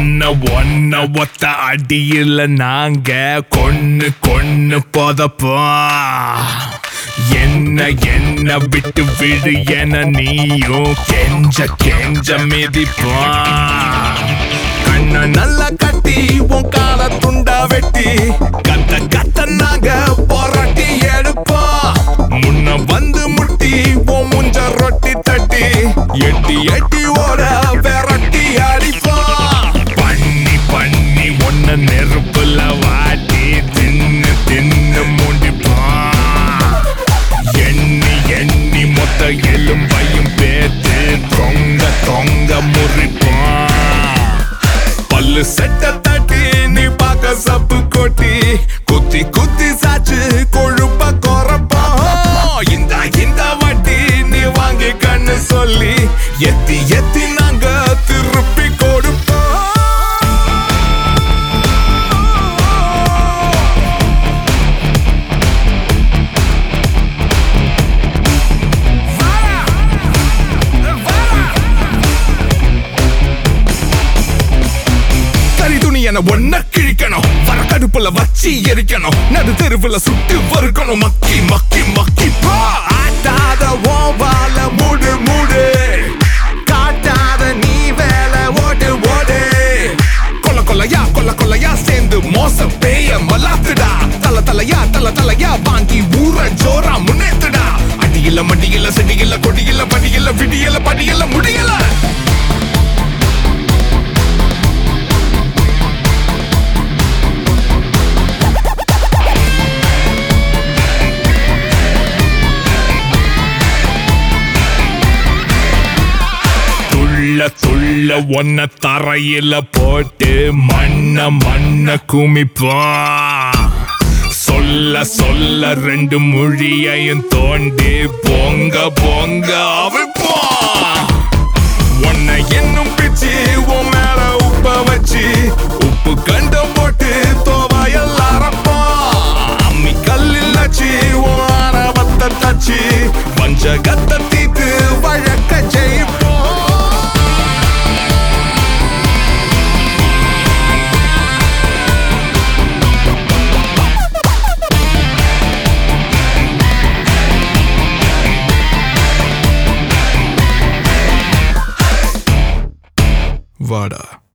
ஒன்ன ஒன்ன ஒத்த அடியில நாங்க கொன்னு கொன்னு போதப்போம் என்ன என்ன விட்டு விடு என நீயும் கெஞ்ச கெஞ்ச மிதிப்பான் கண்ண நல்லா கட்டி உன் கால துண்டா வெட்டி கத்த கத்த நாங்க போராட்டி எடுப்போம் முன்ன வந்து முட்டி உன் முஞ்ச ரொட்டி தட்டி எட்டி எட்டி ஓட விரட்டி அடிப்போம் பண்ணி பண்ணி ஒன்ன நெருப்புல வாட்டி தின்னு தின்னு முடிப்பான் எண்ணி எண்ணி மொத்த எலும்பையும் பேத்து தொங்க தொங்க முறிப்பான் பல்லு செட்ட தட்டி நீ பார்க்க சப்பு கொட்டி குத்தி குத்தி சாச்சு கொழுப்ப குறப்பா இந்த இந்த வட்டி நீ வாங்கி கண்ணு சொல்லி எத்தி எத்தி நாங்க திருப்பி கொடுப்போம் கறி துணி என ஒன்ன கிழிக்கணும் வர கடுப்புல வச்சு எரிக்கணும் நடு தெருவுல சுட்டு வறுக்கணும் மக்கி மக்கி மக்கி பா ஆட்டாத ஓவால மூடு மூடு காட்டாத நீ வேலை ஓடு ஓடு கொல்ல கொல்லையா கொல்ல கொல்லையா சேர்ந்து மோச பேய மலாத்துடா தல தலையா தல தலையா வாங்கி ஊற ஜோரா முன்னேத்துடா அடியில மடியில செடியில கொடியில படியில விடியல படியில முடியல துள்ள துள்ள ஒன்ன தரையில போட்டு மண்ண மண்ண குமிப்பான் சொல்ல சொல்ல ரெண்டு மொழியையும் தோண்டி பொங்க பொங்க அவிப்பான் உன்னை என்னும் பிச்சு உன் மேல உப்ப வச்சு உப்பு கண்டம் போட்டு தோவாயல் அறப்பான் அம்மி கல்லில் நச்சு உன் ஆணவத்தை தச்சு வஞ்சகத்தை தீத்து வழக்க ஜெயிப்போம் வாடா